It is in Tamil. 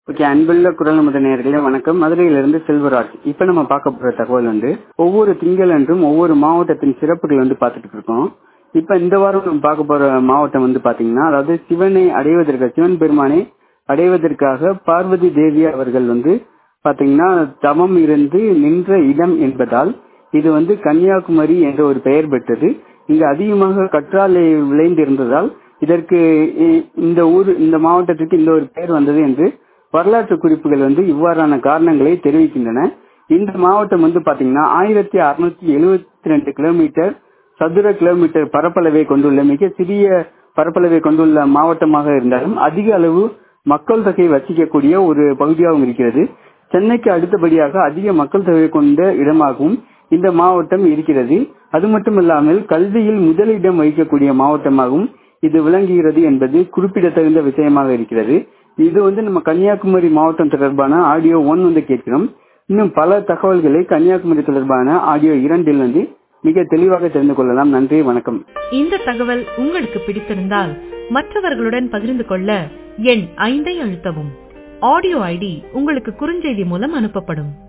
ஓகே அன்புள்ள குரல் நமது நேர்களே வணக்கம் மதுரையிலிருந்து செல்வராஜ் இப்ப நம்ம பார்க்க போற தகவல் வந்து ஒவ்வொரு திங்கள் என்றும் ஒவ்வொரு மாவட்டத்தின் சிறப்புகள் வந்து பார்த்துட்டு இருக்கோம் இப்ப இந்த வாரம் நம்ம பார்க்க போற மாவட்டம் வந்து பாத்தீங்கன்னா அதாவது சிவனை அடைவதற்கு சிவன் பெருமானை அடைவதற்காக பார்வதி தேவி அவர்கள் வந்து பாத்தீங்கன்னா தவம் இருந்து நின்ற இடம் என்பதால் இது வந்து கன்னியாகுமரி என்ற ஒரு பெயர் பெற்றது இங்கு அதிகமாக கற்றாழை விளைந்திருந்ததால் இதற்கு இ- இந்த ஊர் இந்த மாவட்டத்திற்கு இந்த ஒரு பெயர் வந்தது என்று வரலாற்று குறிப்புகள் வந்து இவ்வாறான காரணங்களை தெரிவிக்கின்றன இந்த மாவட்டம் வந்து பாத்தீங்கன்னா ஆயிரத்தி அறுநூத்தி எழுபத்தி ரெண்டு கிலோமீட்டர் சதுர கிலோமீட்டர் பரப்பளவை கொண்டுள்ள மிக சிறிய பரப்பளவை கொண்டுள்ள மாவட்டமாக இருந்தாலும் அதிக அளவு மக்கள் தொகை வசிக்கக்கூடிய ஒரு பகுதியாகவும் இருக்கிறது சென்னைக்கு அடுத்தபடியாக அதிக மக்கள் தொகை கொண்ட இடமாகவும் இந்த மாவட்டம் இருக்கிறது அது மட்டுமல்லாமல் கல்வியில் முதலிடம் வகிக்கக்கூடிய மாவட்டமாகவும் இது விளங்குகிறது என்பது குறிப்பிடத்தகுந்த விஷயமாக இருக்கிறது இது வந்து நம்ம கன்னியாகுமரி மாவட்டம் தொடர்பான ஆடியோ ஒன் வந்து கேட்கிறோம் இன்னும் பல தகவல்களை கன்னியாகுமரி தொடர்பான ஆடியோ இரண்டில் வந்து மிக தெளிவாக தெரிந்து கொள்ளலாம் நன்றி வணக்கம் இந்த தகவல் உங்களுக்கு பிடித்திருந்தால் மற்றவர்களுடன் பகிர்ந்து கொள்ள எண் ஐந்தை அழுத்தவும் ஆடியோ ஐடி உங்களுக்கு குறுஞ்செய்தி மூலம் அனுப்பப்படும்